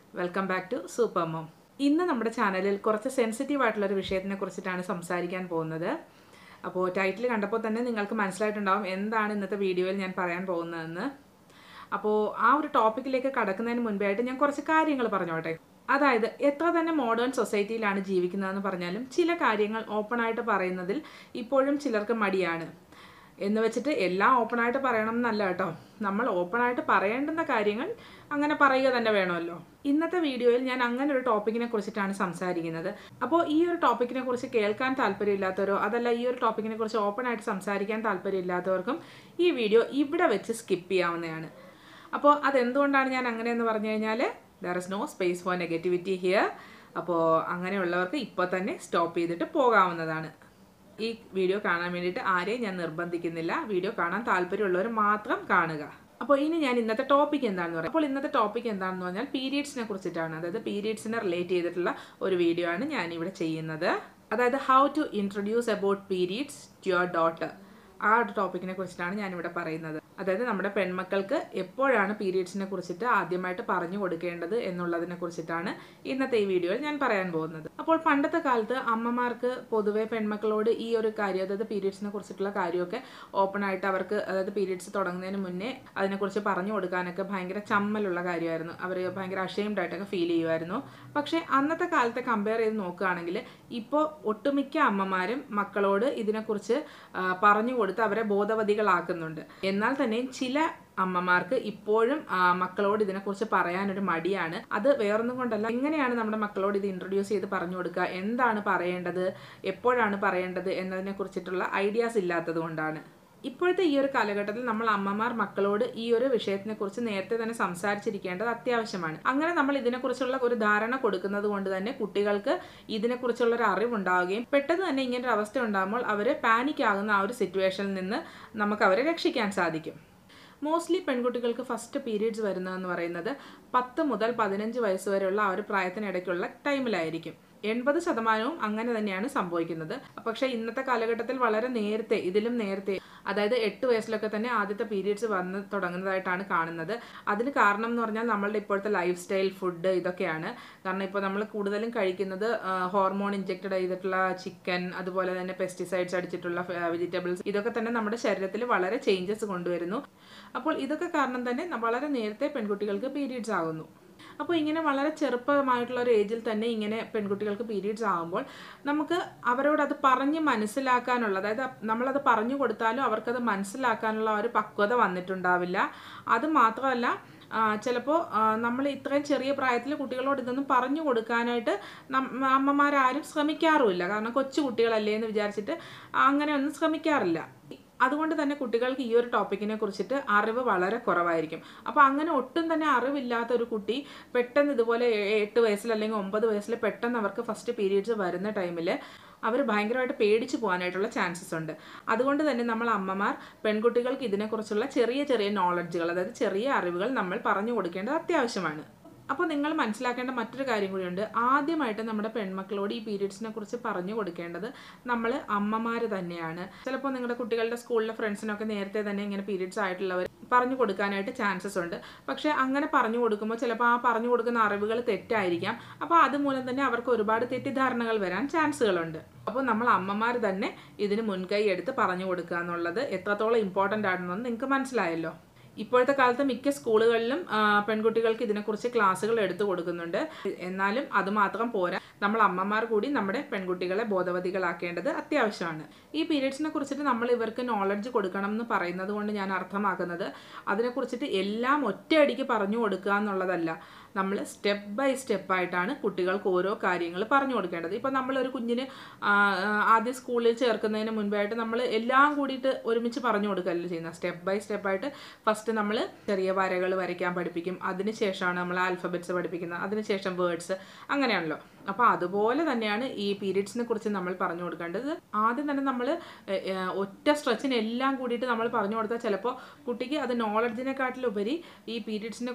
welcome back to super mom ഇന്ന് നമ്മുടെ ചാനലിൽ കുറച്ച് സെൻസിറ്റീവ് ആയിട്ടുള്ള ഒരു വിഷയത്തിനെ കുറിച്ചിട്ടാണ് സംസാരിക്കാൻ പോകുന്നത് അപ്പോൾ ടൈറ്റിൽ കണ്ടപ്പോൾ തന്നെ നിങ്ങൾക്ക് മനസ്സിലായിട്ടുണ്ടാവും എന്താണ് ഇന്നത്തെ വീഡിയോയിൽ ഞാൻ പറയാൻ പോകുന്നതെന്ന് അപ്പോൾ ആ ഒരു ടോപ്പിക്കിലേക്ക് കടക്കുന്നതിന് മുൻപേ ആയിട്ട് ഞാൻ കുറച്ച് കാര്യങ്ങൾ പറഞ്ഞോട്ടെ അതായത് എത്ര തന്നെ മോഡേൺ സൊസൈറ്റിയിലാണ് ജീവിക്കുന്നതെന്ന് പറഞ്ഞാലും ചില കാര്യങ്ങൾ ഓപ്പണായിട്ട് പറയുന്നതിൽ ഇപ്പോഴും ചിലർക്ക് മടിയാണ് എന്ന് വെച്ചിട്ട് എല്ലാം ഓപ്പണായിട്ട് പറയണം എന്നല്ല കേട്ടോ നമ്മൾ ഓപ്പണായിട്ട് പറയേണ്ടുന്ന കാര്യങ്ങൾ അങ്ങനെ പറയുക തന്നെ വേണമല്ലോ ഇന്നത്തെ വീഡിയോയിൽ ഞാൻ അങ്ങനെ ഒരു ടോപ്പിക്കിനെ കുറിച്ചിട്ടാണ് സംസാരിക്കുന്നത് അപ്പോൾ ഈ ഒരു ടോപ്പിക്കിനെ കുറിച്ച് കേൾക്കാൻ താല്പര്യമില്ലാത്തവരോ അതല്ല ഈ ഒരു ടോപ്പിക്കിനെ കുറിച്ച് ഓപ്പണായിട്ട് സംസാരിക്കാൻ താല്പര്യമില്ലാത്തവർക്കും ഈ വീഡിയോ ഇവിടെ വെച്ച് സ്കിപ്പ് ചെയ്യാവുന്നതാണ് അപ്പോൾ അതെന്തുകൊണ്ടാണ് ഞാൻ അങ്ങനെയെന്ന് പറഞ്ഞു കഴിഞ്ഞാൽ there is no space for negativity here അപ്പോൾ അങ്ങനെയുള്ളവർക്ക് ഇപ്പോൾ തന്നെ സ്റ്റോപ്പ് ചെയ്തിട്ട് പോകാവുന്നതാണ് ഈ വീഡിയോ കാണാൻ വേണ്ടിയിട്ട് ആരെയും ഞാൻ നിർബന്ധിക്കുന്നില്ല വീഡിയോ കാണാൻ താല്പര്യമുള്ളവർ മാത്രം കാണുക അപ്പോൾ ഇനി ഞാൻ ഇന്നത്തെ ടോപ്പിക് എന്താണെന്ന് പറയാം അപ്പോൾ ഇന്നത്തെ ടോപ്പിക് എന്താണെന്ന് പറഞ്ഞാൽ പീരീഡ്സിനെ കുറിച്ചിട്ടാണ് അതായത് പീരീഡ്സിനെ റിലേറ്റ് ചെയ്തിട്ടുള്ള ഒരു വീഡിയോ ആണ് ഞാൻ ഇവിടെ ചെയ്യുന്നത് അതായത് how to introduce about periods to your daughter ആ ഒരു ടോപ്പിക്കിനെ കുറിച്ചിട്ടാണ് ഞാനിവിടെ പറയുന്നത് അതായത് നമ്മുടെ പെൺമക്കൾക്ക് എപ്പോഴാണ് പീരീഡ്സിനെ കുറിച്ചിട്ട് ആദ്യമായിട്ട് പറഞ്ഞു കൊടുക്കേണ്ടത് എന്നുള്ളതിനെ കുറിച്ചിട്ടാണ് ഇന്നത്തെ ഈ വീഡിയോയിൽ ഞാൻ പറയാൻ പോകുന്നത് അപ്പോൾ പണ്ടത്തെ കാലത്ത് അമ്മമാർക്ക് പൊതുവെ പെൺമക്കളോട് ഈ ഒരു കാര്യം അതായത് പീരീഡ്സിനെ കുറിച്ചിട്ടുള്ള കാര്യമൊക്കെ ഓപ്പൺ ആയിട്ട് അവർക്ക് അതായത് പീരീഡ്സ് തുടങ്ങുന്നതിന് മുന്നേ അതിനെക്കുറിച്ച് പറഞ്ഞു കൊടുക്കാനൊക്കെ ഭയങ്കര ചമ്മലുള്ള കാര്യമായിരുന്നു അവർ ഭയങ്കര അഷെയിംഡ് ആയിട്ടൊക്കെ ഫീൽ ചെയ്യുമായിരുന്നു പക്ഷേ അന്നത്തെ കാലത്തെ കമ്പയർ ചെയ്ത് നോക്കുകയാണെങ്കിൽ ഇപ്പോൾ ഒട്ടുമിക്ക അമ്മമാരും മക്കളോട് ഇതിനെക്കുറിച്ച് ആ, പറഞ്ഞു കൊടുത്ത് അവരെ ബോധവതികളാക്കുന്നുണ്ട് എന്നാൽ തന്നെ ചില അമ്മമാർക്ക് ഇപ്പോഴും ആ, മക്കളോട് ഇതിനെക്കുറിച്ച് പറയാനൊരു മടിയാണ് അത് വേറൊന്നും കൊണ്ടല്ല എങ്ങനെയാണ് നമ്മുടെ മക്കളോട് ഇത് ഇൻട്രൊഡ്യൂസ് ചെയ്ത് പറഞ്ഞു കൊടുക്കുക എന്താണ് പറയേണ്ടത് എപ്പോഴാണ് പറയേണ്ടത് എന്നതിനെ കുറിച്ചിട്ടുള്ള ഐഡിയാസ് ഇല്ലാത്തത് കൊണ്ടാണ് ഇപ്പോഴത്തെ ഈ ഒരു കാലഘട്ടത്തിൽ നമ്മൾ അമ്മമാർ മക്കളോട് ഈ ഒരു വിഷയത്തിനെ കുറിച്ച് നേരത്തെ തന്നെ സംസാരിച്ചിരിക്കേണ്ടത് അത്യാവശ്യമാണ് അങ്ങനെ നമ്മൾ ഇതിനെക്കുറിച്ചുള്ള ഒരു ധാരണ കൊടുക്കുന്നത് കൊണ്ട് തന്നെ കുട്ടികൾക്ക് ഇതിനെക്കുറിച്ചുള്ള ഒരു അറിവുണ്ടാവുകയും പെട്ടെന്ന് തന്നെ ഇങ്ങനെ ഒരു അവസ്ഥ ഉണ്ടാകുമ്പോൾ അവർ പാനിക് ആകുന്ന ആ ഒരു സിറ്റുവേഷനിൽ നിന്ന് നമുക്ക് അവരെ രക്ഷിക്കാൻ സാധിക്കും മോസ്റ്റ്ലി പെൺകുട്ടികൾക്ക് ഫസ്റ്റ് പീരീഡ്സ് വരുന്നതെന്ന് പറയുന്നത് പത്ത് മുതൽ പതിനഞ്ച് വയസ്സ് വരെയുള്ള ആ ഒരു പ്രായത്തിനിടയ്ക്കുള്ള ടൈമിലായിരിക്കും എൺപത് ശതമാനവും അങ്ങനെ തന്നെയാണ് സംഭവിക്കുന്നത് പക്ഷേ ഇന്നത്തെ കാലഘട്ടത്തിൽ വളരെ നേരത്തെ ഇതിലും നേരത്തെ അതായത് എട്ട് വയസ്സിലൊക്കെ തന്നെ ആദ്യത്തെ പീരീഡ്സ് വന്ന് തുടങ്ങുന്നതായിട്ടാണ് കാണുന്നത് അതിന് കാരണം എന്ന് പറഞ്ഞാൽ നമ്മളുടെ ഇപ്പോഴത്തെ ലൈഫ് സ്റ്റൈൽ ഫുഡ് ഇതൊക്കെയാണ് കാരണം ഇപ്പോൾ നമ്മൾ കൂടുതലും കഴിക്കുന്നത് ഹോർമോൺ ഇഞ്ചെക്റ്റഡ് ചെയ്തിട്ടുള്ള ചിക്കൻ അതുപോലെ തന്നെ പെസ്റ്റിസൈഡ്സ് അടിച്ചിട്ടുള്ള വെജിറ്റബിൾസ് ഇതൊക്കെ തന്നെ നമ്മുടെ ശരീരത്തിൽ വളരെ ചേഞ്ചസ് കൊണ്ടുവരുന്നു അപ്പോൾ ഇതൊക്കെ കാരണം തന്നെ ന- വളരെ നേരത്തെ പെൺകുട്ടികൾക്ക് പീരീഡ്സ് ആകുന്നു അപ്പോൾ ഇങ്ങനെ വളരെ ചെറുപ്പമായിട്ടുള്ള ഒരു ഏജിൽ തന്നെ ഇങ്ങനെ പെൺകുട്ടികൾക്ക് പീരീഡ്സ് ആകുമ്പോൾ നമുക്ക് അവരോട് അത് പറഞ്ഞ് മനസ്സിലാക്കാനുള്ള അതായത് നമ്മളത് പറഞ്ഞു കൊടുത്താലും അവർക്കത് മനസ്സിലാക്കാനുള്ള ആ ഒരു പക്വത വന്നിട്ടുണ്ടാവില്ല അത് മാത്രമല്ല ചിലപ്പോൾ നമ്മൾ ഇത്രയും ചെറിയ പ്രായത്തിൽ കുട്ടികളോട് ഇതൊന്നും പറഞ്ഞു കൊടുക്കാനായിട്ട് നം- അമ്മമാരാരും ശ്രമിക്കാറുമില്ല കാരണം കൊച്ചു കുട്ടികളല്ലേ എന്ന് വിചാരിച്ചിട്ട് അങ്ങനെ ഒന്നും ശ്രമിക്കാറില്ല അതുകൊണ്ട് തന്നെ കുട്ടികൾക്ക് ഈ ഒരു ടോപ്പിക്കിനെ കുറിച്ചിട്ട് അറിവ് വളരെ കുറവായിരിക്കും അപ്പോൾ അങ്ങനെ ഒട്ടും തന്നെ അറിവില്ലാത്ത ഒരു കുട്ടി പെട്ടെന്ന് ഇതുപോലെ എ- എട്ട് വയസ്സിൽ അല്ലെങ്കിൽ ഒമ്പത് വയസ്സിൽ പെട്ടെന്ന് അവർക്ക് ഫസ്റ്റ് പീരീഡ്സ് വരുന്ന ടൈമിൽ അവർ ഭയങ്കരമായിട്ട് പേടിച്ചു പോകാനായിട്ടുള്ള ചാൻസസ് ഉണ്ട് അതുകൊണ്ട് തന്നെ നമ്മൾ അമ്മമാർ പെൺകുട്ടികൾക്ക് ഇതിനെക്കുറിച്ചുള്ള ചെറിയ ചെറിയ നോളജുകൾ അതായത് ചെറിയ അറിവുകൾ നമ്മൾ പറഞ്ഞു കൊടുക്കേണ്ടത് അത്യാവശ്യമാണ് അപ്പോൾ നിങ്ങൾ മനസ്സിലാക്കേണ്ട മറ്റൊരു കാര്യം കൂടിയുണ്ട് ആദ്യമായിട്ട് നമ്മുടെ പെൺമക്കളോട് ഈ പീരീഡ്സിനെ കുറിച്ച് പറഞ്ഞു കൊടുക്കേണ്ടത് നമ്മൾ അമ്മമാർ തന്നെയാണ് ചിലപ്പോൾ നിങ്ങളുടെ കുട്ടികളുടെ സ്കൂളിലെ ഫ്രണ്ട്സിനൊക്കെ നേരത്തെ തന്നെ ഇങ്ങനെ പീരീഡ്സ് ആയിട്ടുള്ളവർ പറഞ്ഞു കൊടുക്കാനായിട്ട് ചാൻസസ് ഉണ്ട് പക്ഷേ അങ്ങനെ പറഞ്ഞു കൊടുക്കുമ്പോൾ ചിലപ്പോൾ ആ പറഞ്ഞു കൊടുക്കുന്ന അറിവുകൾ തെറ്റായിരിക്കാം അപ്പോൾ അതുമൂലം തന്നെ അവർക്ക് ഒരുപാട് തെറ്റിദ്ധാരണകൾ വരാൻ ചാൻസുകളുണ്ട് അപ്പോൾ നമ്മൾ അമ്മമാർ തന്നെ ഇതിന് മുൻകൈ എടുത്ത് പറഞ്ഞു കൊടുക്കുക എന്നുള്ളത് എത്രത്തോളം ഇമ്പോർട്ടൻ്റ് ആണെന്ന് നിങ്ങൾക്ക് മനസ്സിലായല്ലോ ഇപ്പോഴത്തെ കാലത്ത് മിക്ക സ്കൂളുകളിലും ആ, പെൺകുട്ടികൾക്ക് ഇതിനെക്കുറിച്ച് ക്ലാസ്സുകൾ എടുത്തു കൊടുക്കുന്നുണ്ട് എന്നാലും അത് മാത്രം പോരാ നമ്മൾ അമ്മമാർ കൂടി നമ്മുടെ പെൺകുട്ടികളെ ബോധവതികളാക്കേണ്ടത് അത്യാവശ്യമാണ് ഈ പീരീഡ്സിനെ കുറിച്ചിട്ട് നമ്മൾ ഇവർക്ക് നോളജ് കൊടുക്കണം എന്ന് പറയുന്നത് കൊണ്ട് ഞാൻ അർത്ഥമാക്കുന്നത് അതിനെക്കുറിച്ചിട്ട് എല്ലാം ഒറ്റയടിക്ക് പറഞ്ഞു കൊടുക്കുക എന്നുള്ളതല്ല നമ്മൾ സ്റ്റെപ്പ് ബൈ സ്റ്റെപ്പായിട്ടാണ് കുട്ടികൾക്ക് ഓരോ കാര്യങ്ങൾ പറഞ്ഞു കൊടുക്കേണ്ടത് ഇപ്പം നമ്മളൊരു കുഞ്ഞിന് ആ, ആ, ആദ്യം സ്കൂളിൽ ചേർക്കുന്നതിന് മുൻപായിട്ട് നമ്മൾ എല്ലാം കൂടിയിട്ട് ഒരുമിച്ച് പറഞ്ഞു കൊടുക്കുകയല്ല ചെയ്യുന്നത് സ്റ്റെപ്പ് ബൈ സ്റ്റെപ്പായിട്ട് ഫസ്റ്റ് നമ്മൾ ചെറിയ വരകൾ വരയ്ക്കാൻ പഠിപ്പിക്കും അതിനുശേഷമാണ് നമ്മൾ ആൽഫബറ്റ്സ് പഠിപ്പിക്കുന്നത് അതിനുശേഷം വേർഡ്സ് അങ്ങനെയാണല്ലോ അപ്പോൾ അതുപോലെ തന്നെയാണ് ഈ പീരീഡ്സിനെ കുറിച്ച് നമ്മൾ പറഞ്ഞു കൊടുക്കേണ്ടത് ആദ്യം തന്നെ നമ്മൾ ഒറ്റ സ്ട്രെച്ചിന് എല്ലാം കൂടിയിട്ട് നമ്മൾ പറഞ്ഞു കൊടുത്താൽ ചിലപ്പോൾ കുട്ടിക്ക് അത് നോളജിനെക്കാട്ടിലുപരി ഈ പീരീഡ്സിനെ കുറിച്ച്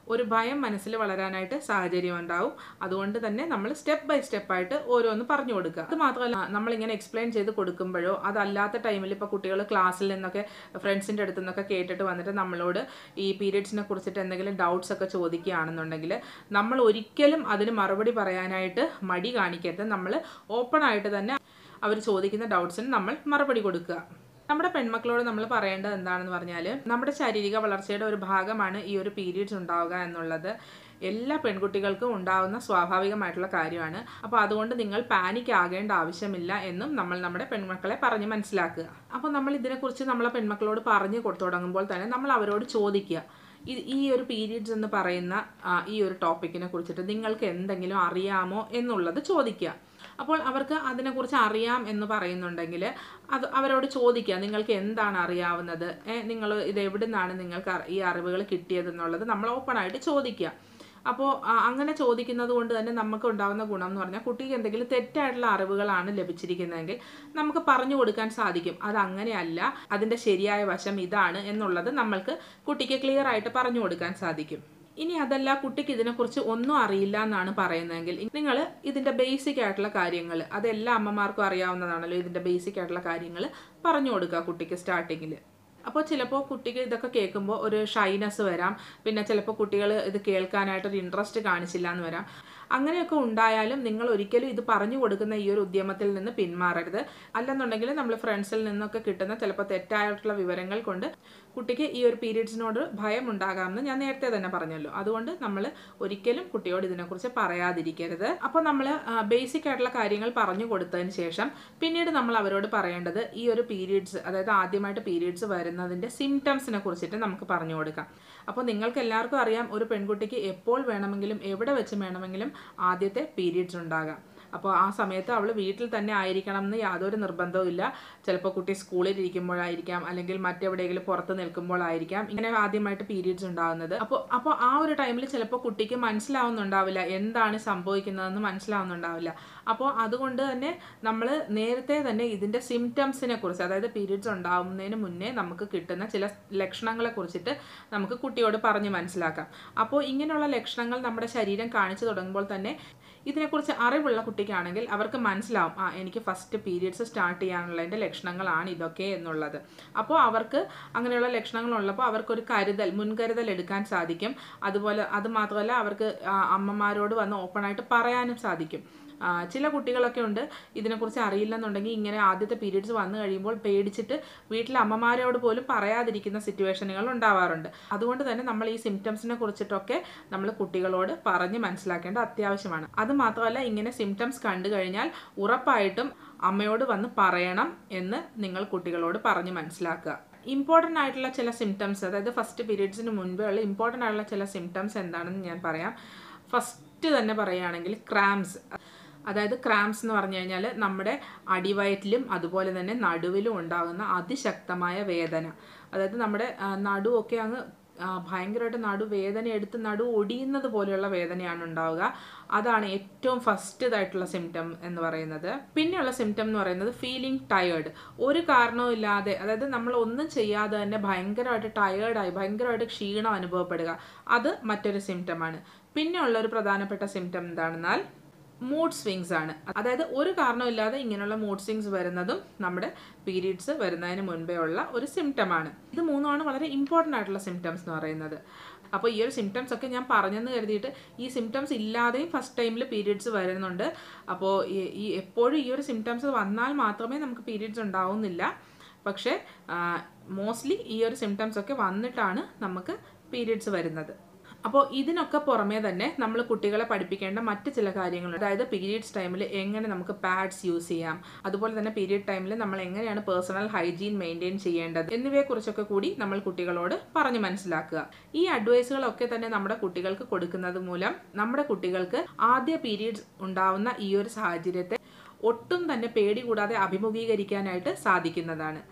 ഒരു ഭയം മനസ്സിൽ വളരാനായിട്ട് സാഹചര്യം ഉണ്ടാവും അതുകൊണ്ട് തന്നെ നമ്മൾ സ്റ്റെപ്പ് ബൈ സ്റ്റെപ്പായിട്ട് ഓരോന്ന് പറഞ്ഞു കൊടുക്കുക അത് മാത്രമല്ല നമ്മളിങ്ങനെ എക്സ്പ്ലെയിൻ ചെയ്ത് കൊടുക്കുമ്പോഴോ അതല്ലാത്ത ടൈമിൽ ഇപ്പോൾ കുട്ടികൾ ക്ലാസ്സിൽ നിന്നൊക്കെ ഫ്രണ്ട്സിൻ്റെ അടുത്ത് നിന്നൊക്കെ കേട്ടിട്ട് വന്നിട്ട് നമ്മളോട് ഈ പീരിയഡ്സിനെ കുറിച്ചിട്ട് എന്തെങ്കിലും ഡൗട്ട്സ് ഒക്കെ ചോദിക്കുകയാണെന്നുണ്ടെങ്കിൽ നമ്മൾ ഒരിക്കലും അതിന് മറുപടി പറയാനായിട്ട് മടി കാണിക്കരുത് നമ്മൾ ഓപ്പൺ ആയിട്ട് തന്നെ അവർ ചോദിക്കുന്ന ഡൗട്ട്സിന് നമ്മൾ മറുപടി കൊടുക്കുക നമ്മുടെ പെൺമക്കളോട് നമ്മൾ പറയേണ്ടത് എന്താണെന്ന് പറഞ്ഞാൽ നമ്മുടെ ശാരീരിക വളർച്ചയുടെ ഒരു ഭാഗമാണ് ഈ ഒരു പീരീഡ്സ് ഉണ്ടാവുക എന്നുള്ളത് എല്ലാ പെൺകുട്ടികൾക്കും ഉണ്ടാവുന്ന സ്വാഭാവികമായിട്ടുള്ള കാര്യമാണ് അപ്പോൾ അതുകൊണ്ട് നിങ്ങൾ പാനിക് ആകേണ്ട ആവശ്യമില്ല എന്നും നമ്മൾ നമ്മുടെ പെൺമക്കളെ പറഞ്ഞ് മനസ്സിലാക്കുക അപ്പോൾ നമ്മൾ ഇതിനെക്കുറിച്ച് നമ്മളെ പെൺമക്കളോട് പറഞ്ഞു കൊടുത്തു തുടങ്ങുമ്പോൾ തന്നെ നമ്മൾ അവരോട് ചോദിക്കുക ഈ ഈ ഒരു പീരീഡ്സ് എന്ന് പറയുന്ന ആ, ഈ ഒരു ടോപ്പിക്കിനെ കുറിച്ചിട്ട് നിങ്ങൾക്ക് എന്തെങ്കിലും അറിയാമോ എന്നുള്ളത് ചോദിക്കുക അപ്പോൾ അവർക്ക് അതിനെക്കുറിച്ച് അറിയാം എന്ന് പറയുന്നുണ്ടെങ്കിൽ അത് അവരോട് ചോദിക്കുക നിങ്ങൾക്ക് എന്താണ് അറിയാവുന്നത് ഏ, നിങ്ങൾ ഇത് എവിടെ നിന്നാണ് നിങ്ങൾക്ക് അറി- ഈ അറിവുകൾ കിട്ടിയതെന്നുള്ളത് നമ്മൾ ഓപ്പണായിട്ട് ചോദിക്കുക അപ്പോൾ അങ്ങനെ ചോദിക്കുന്നത് കൊണ്ട് തന്നെ നമുക്ക് ഉണ്ടാകുന്ന ഗുണം എന്ന് പറഞ്ഞാൽ കുട്ടിക്ക് എന്തെങ്കിലും തെറ്റായിട്ടുള്ള അറിവുകളാണ് ലഭിച്ചിരിക്കുന്നതെങ്കിൽ നമുക്ക് പറഞ്ഞു കൊടുക്കാൻ സാധിക്കും അത് അങ്ങനെയല്ല അതിൻ്റെ ശരിയായ വശം ഇതാണ് എന്നുള്ളത് നമ്മൾക്ക് കുട്ടിക്ക് ക്ലിയർ ആയിട്ട് പറഞ്ഞു കൊടുക്കാൻ സാധിക്കും ഇനി അതല്ല കുട്ടിക്ക് ഇതിനെക്കുറിച്ച് ഒന്നും അറിയില്ല എന്നാണ് പറയുന്നതെങ്കിൽ നിങ്ങൾ ഇതിൻ്റെ ബേസിക് ആയിട്ടുള്ള കാര്യങ്ങൾ അതെല്ലാ അമ്മമാർക്കും അറിയാവുന്നതാണല്ലോ ഇതിൻ്റെ ബേസിക് ആയിട്ടുള്ള കാര്യങ്ങൾ പറഞ്ഞു കൊടുക്കുക കുട്ടിക്ക് സ്റ്റാർട്ടിങ്ങിൽ അപ്പോൾ ചിലപ്പോൾ കുട്ടിക്ക് ഇതൊക്കെ കേൾക്കുമ്പോൾ ഒരു ഷൈനസ് വരാം പിന്നെ ചിലപ്പോൾ കുട്ടികൾ ഇത് കേൾക്കാനായിട്ടൊരു ഇൻട്രസ്റ്റ് കാണിച്ചില്ല എന്ന് വരാം അങ്ങനെയൊക്കെ ഉണ്ടായാലും നിങ്ങൾ ഒരിക്കലും ഇത് പറഞ്ഞു കൊടുക്കുന്ന ഈ ഒരു ഉദ്യമത്തിൽ നിന്ന് പിന്മാറരുത് അല്ലെന്നുണ്ടെങ്കിൽ നമ്മൾ ഫ്രണ്ട്സിൽ നിന്നൊക്കെ കിട്ടുന്ന ചിലപ്പോൾ തെറ്റായിട്ടുള്ള വിവരങ്ങൾ കൊണ്ട് കുട്ടിക്ക് ഈ ഒരു പീരീഡ്സിനോട് ഭയം ഉണ്ടാകാമെന്ന് ഞാൻ നേരത്തെ തന്നെ പറഞ്ഞല്ലോ അതുകൊണ്ട് നമ്മൾ ഒരിക്കലും കുട്ടിയോട് ഇതിനെക്കുറിച്ച് പറയാതിരിക്കരുത് അപ്പോൾ നമ്മൾ ബേസിക് ആയിട്ടുള്ള കാര്യങ്ങൾ പറഞ്ഞു കൊടുത്തതിന് ശേഷം പിന്നീട് നമ്മൾ അവരോട് പറയേണ്ടത് ഈ ഒരു പീരീഡ്സ് അതായത് ആദ്യമായിട്ട് പീരീഡ്സ് വരുന്നതിൻ്റെ സിംറ്റംസിനെ കുറിച്ചിട്ട് നമുക്ക് പറഞ്ഞു കൊടുക്കാം അപ്പോൾ നിങ്ങൾക്ക് എല്ലാവർക്കും അറിയാം ഒരു പെൺകുട്ടിക്ക് എപ്പോൾ വേണമെങ്കിലും എവിടെ വെച്ച് വേണമെങ്കിലും ആദ്യത്തെ പീരീഡ്സ് ഉണ്ടാകാം അപ്പോൾ ആ സമയത്ത് അവൾ വീട്ടിൽ തന്നെ ആയിരിക്കണം എന്ന് യാതൊരു നിർബന്ധവും ഇല്ല ചിലപ്പോൾ കുട്ടി സ്കൂളിൽ ഇരിക്കുമ്പോഴായിരിക്കാം അല്ലെങ്കിൽ മറ്റെവിടെയെങ്കിലും പുറത്ത് നിൽക്കുമ്പോഴായിരിക്കാം ഇങ്ങനെ ആദ്യമായിട്ട് പീരീഡ്സ് ഉണ്ടാകുന്നത് അപ്പോൾ അപ്പോൾ ആ ഒരു ടൈമിൽ ചിലപ്പോൾ കുട്ടിക്ക് മനസ്സിലാവുന്നുണ്ടാവില്ല എന്താണ് സംഭവിക്കുന്നതെന്ന് മനസ്സിലാവുന്നുണ്ടാവില്ല അപ്പോൾ അതുകൊണ്ട് തന്നെ നമ്മൾ നേരത്തെ തന്നെ ഇതിൻ്റെ സിംറ്റംസിനെ കുറിച്ച് അതായത് പീരീഡ്സ് ഉണ്ടാവുന്നതിന് മുന്നേ നമുക്ക് കിട്ടുന്ന ചില ലക്ഷണങ്ങളെ കുറിച്ചിട്ട് നമുക്ക് കുട്ടിയോട് പറഞ്ഞ് മനസ്സിലാക്കാം അപ്പോൾ ഇങ്ങനെയുള്ള ലക്ഷണങ്ങൾ നമ്മുടെ ശരീരം കാണിച്ചു തുടങ്ങുമ്പോൾ തന്നെ ഇതിനെക്കുറിച്ച് അറിവുള്ള കുട്ടിക്കാണെങ്കിൽ അവർക്ക് മനസ്സിലാവും ആ എനിക്ക് ഫസ്റ്റ് പീരീഡ്സ് സ്റ്റാർട്ട് ചെയ്യാനുള്ളതിൻ്റെ ലക്ഷണങ്ങളാണ് ഇതൊക്കെ എന്നുള്ളത് അപ്പോൾ അവർക്ക് അങ്ങനെയുള്ള ലക്ഷണങ്ങൾ ഉള്ളപ്പോൾ അവർക്കൊരു കരുതൽ മുൻകരുതൽ എടുക്കാൻ സാധിക്കും അതുപോലെ അത് മാത്രമല്ല അവർക്ക് ആ, അമ്മമാരോട് വന്ന് ഓപ്പണായിട്ട് പറയാനും സാധിക്കും ആ, ചില കുട്ടികളൊക്കെ ഉണ്ട് ഇതിനെക്കുറിച്ച് അറിയില്ലെന്നുണ്ടെങ്കിൽ ഇങ്ങനെ ആദ്യത്തെ പീരീഡ്സ് വന്നു കഴിയുമ്പോൾ പേടിച്ചിട്ട് വീട്ടിലെ അമ്മമാരോട് പോലും പറയാതിരിക്കുന്ന സിറ്റുവേഷനുകൾ ഉണ്ടാവാറുണ്ട് അതുകൊണ്ട് തന്നെ നമ്മൾ ഈ സിംറ്റംസിനെ കുറിച്ചിട്ടൊക്കെ നമ്മൾ കുട്ടികളോട് പറഞ്ഞ് മനസ്സിലാക്കേണ്ട അത്യാവശ്യമാണ് അത് മാത്രമല്ല ഇങ്ങനെ സിംറ്റംസ് കണ്ടു കഴിഞ്ഞാൽ ഉറപ്പായിട്ടും അമ്മയോട് വന്ന് പറയണം എന്ന് നിങ്ങൾ കുട്ടികളോട് പറഞ്ഞ് മനസ്സിലാക്കുക ഇമ്പോർട്ടൻ്റ് ആയിട്ടുള്ള ചില സിംറ്റംസ് അതായത് ഫസ്റ്റ് പീരീഡ്സിന് മുൻപേ ഉള്ള ഇമ്പോർട്ടൻ്റ് ആയിട്ടുള്ള ചില സിംറ്റംസ് എന്താണെന്ന് ഞാൻ പറയാം ഫസ്റ്റ് തന്നെ പറയുകയാണെങ്കിൽ ക്രാംസ് അതായത് ക്രാംസ് എന്ന് പറഞ്ഞു കഴിഞ്ഞാൽ നമ്മുടെ അടിവയറ്റിലും അതുപോലെ തന്നെ നടുവിലും ഉണ്ടാകുന്ന അതിശക്തമായ വേദന അതായത് നമ്മുടെ ആ, നടുവൊക്കെ അങ്ങ് ആ, ഭയങ്കരമായിട്ട് നടു വേദന എടുത്ത് നടു ഒടിയുന്നത് പോലെയുള്ള വേദനയാണ് ഉണ്ടാവുക അതാണ് ഏറ്റവും ഫസ്റ്റ് ഇതായിട്ടുള്ള സിംറ്റം എന്ന് പറയുന്നത് പിന്നെയുള്ള സിംറ്റം എന്ന് പറയുന്നത് ഫീലിംഗ് ടയേർഡ് ഒരു കാരണവും ഇല്ലാതെ അതായത് നമ്മൾ ഒന്നും ചെയ്യാതെ തന്നെ ഭയങ്കരമായിട്ട് ടയേർഡായി ഭയങ്കരമായിട്ട് ക്ഷീണം അനുഭവപ്പെടുക അത് മറ്റൊരു സിംറ്റമാണ് പിന്നെ ഉള്ള ഒരു പ്രധാനപ്പെട്ട സിംറ്റം എന്താണെന്നാൽ മൂഡ് സ്വിങ്സ് ആണ് അതായത് ഒരു കാരണമില്ലാതെ ഇങ്ങനെയുള്ള മൂഡ് സ്വിങ്സ് വരുന്നതും നമ്മുടെ പീരീഡ്സ് വരുന്നതിന് മുൻപേ ഉള്ള ഒരു സിംറ്റമാണ് ഇത് മൂന്നുമാണ് വളരെ ഇമ്പോർട്ടൻ്റ് ആയിട്ടുള്ള സിംറ്റംസ് എന്ന് പറയുന്നത് അപ്പോൾ ഈ ഒരു സിംറ്റംസ് ഒക്കെ ഞാൻ പറഞ്ഞെന്ന് കരുതിയിട്ട് ഈ സിംറ്റംസ് ഇല്ലാതെയും ഫസ്റ്റ് ടൈമിൽ പീരീഡ്സ് വരുന്നുണ്ട് അപ്പോൾ ഈ ഈ എപ്പോഴും ഈ ഒരു സിംറ്റംസ് വന്നാൽ മാത്രമേ നമുക്ക് പീരീഡ്സ് ഉണ്ടാവുന്നില്ല പക്ഷേ മോസ്റ്റ്ലി ഈ ഒരു സിംറ്റംസ് ഒക്കെ വന്നിട്ടാണ് നമുക്ക് പീരീഡ്സ് വരുന്നത് അപ്പോൾ ഇതിനൊക്കെ പുറമേ തന്നെ നമ്മൾ കുട്ടികളെ പഠിപ്പിക്കേണ്ട മറ്റ് ചില കാര്യങ്ങളുണ്ട് അതായത് പീരീഡ്സ് ടൈമിൽ എങ്ങനെ നമുക്ക് പാഡ്സ് യൂസ് ചെയ്യാം അതുപോലെ തന്നെ പീരീഡ് ടൈമിൽ നമ്മൾ എങ്ങനെയാണ് പേഴ്സണൽ ഹൈജീൻ മെയിൻറ്റെയിൻ ചെയ്യേണ്ടത് എന്നിവയെക്കുറിച്ചൊക്കെ കൂടി നമ്മൾ കുട്ടികളോട് പറഞ്ഞു മനസ്സിലാക്കുക ഈ അഡ്വൈസുകളൊക്കെ തന്നെ നമ്മുടെ കുട്ടികൾക്ക് കൊടുക്കുന്നത് മൂലം നമ്മുടെ കുട്ടികൾക്ക് ആദ്യ പീരീഡ്സ് ഉണ്ടാവുന്ന ഈ ഒരു സാഹചര്യത്തെ ഒട്ടും തന്നെ പേടി കൂടാതെ അഭിമുഖീകരിക്കാനായിട്ട് സാധിക്കുന്നതാണ്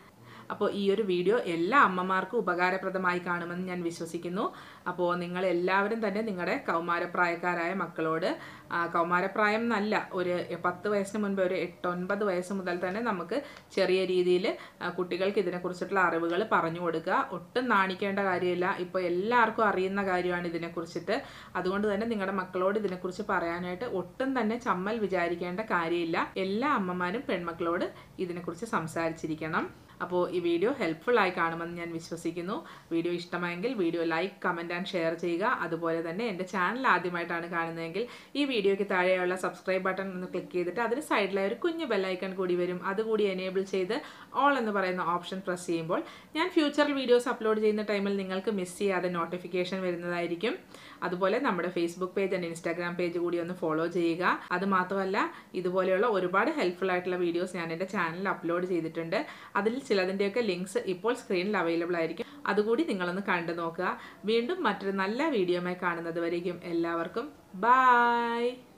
അപ്പോൾ ഈ ഒരു വീഡിയോ എല്ലാ അമ്മമാർക്കും ഉപകാരപ്രദമായി കാണുമെന്ന് ഞാൻ വിശ്വസിക്കുന്നു അപ്പോൾ നിങ്ങൾ എല്ലാവരും തന്നെ നിങ്ങളുടെ കൗമാരപ്രായക്കാരായ മക്കളോട് ആ, കൗമാരപ്രായം എന്നല്ല ഒരു പത്ത് വയസ്സിന് മുൻപ് ഒരു എട്ടൊൻപത് വയസ്സ് മുതൽ തന്നെ നമുക്ക് ചെറിയ രീതിയിൽ കുട്ടികൾക്ക് ഇതിനെക്കുറിച്ചിട്ടുള്ള അറിവുകൾ പറഞ്ഞു കൊടുക്കുക ഒട്ടും നാണിക്കേണ്ട കാര്യമില്ല ഇപ്പോൾ എല്ലാവർക്കും അറിയുന്ന കാര്യമാണ് ഇതിനെക്കുറിച്ചിട്ട് അതുകൊണ്ട് തന്നെ നിങ്ങളുടെ മക്കളോട് ഇതിനെക്കുറിച്ച് പറയാനായിട്ട് ഒട്ടും തന്നെ ചമ്മൽ വിചാരിക്കേണ്ട കാര്യമില്ല എല്ലാ അമ്മമാരും പെൺമക്കളോട് ഇതിനെക്കുറിച്ച് സംസാരിച്ചിരിക്കണം അപ്പോൾ ഈ വീഡിയോ ഹെൽപ്ഫുൾ ആയി കാണുമെന്ന് ഞാൻ വിശ്വസിക്കുന്നു വീഡിയോ ഇഷ്ടമായെങ്കിൽ video like comment and share ചെയ്യുക അതുപോലെ തന്നെ എൻ്റെ ചാനൽ ആദ്യമായിട്ടാണ് കാണുന്നതെങ്കിൽ ഈ വീഡിയോയ്ക്ക് താഴെയുള്ള സബ്സ്ക്രൈബ് ബട്ടൺ ഒന്ന് ക്ലിക്ക് ചെയ്തിട്ട് അതിന് സൈഡിലായി ഒരു കുഞ്ഞു ബെല്ലൈക്കൺ കൂടി വരും അതുകൂടി എനേബിൾ ചെയ്ത് ഓൾ എന്ന് പറയുന്ന ഓപ്ഷൻ പ്രസ് ചെയ്യുമ്പോൾ ഞാൻ ഫ്യൂച്ചറിൽ വീഡിയോസ് അപ്ലോഡ് ചെയ്യുന്ന ടൈമിൽ നിങ്ങൾക്ക് മിസ് ചെയ്യാതെ നോട്ടിഫിക്കേഷൻ വരുന്നതായിരിക്കും അതുപോലെ നമ്മുടെ Facebook page and Instagram page കൂടി ഒന്ന് ഫോളോ ചെയ്യുക അത് മാത്രമല്ല ഇതുപോലെയുള്ള ഒരുപാട് ഹെൽപ്ഫുൾ ആയിട്ടുള്ള വീഡിയോസ് ഞാൻ എൻ്റെ ചാനലിൽ അപ്ലോഡ് ചെയ്തിട്ടുണ്ട് അതിൽ ചിലതിൻ്റെയൊക്കെ ലിങ്ക്സ് ഇപ്പോൾ സ്ക്രീനിൽ അവൈലബിൾ ആയിരിക്കും അതുകൂടി നിങ്ങളൊന്ന് കണ്ടു നോക്കുക വീണ്ടും മറ്റൊരു നല്ല വീഡിയോമായി കാണുന്നത് വരേക്കും എല്ലാവർക്കും ബായ്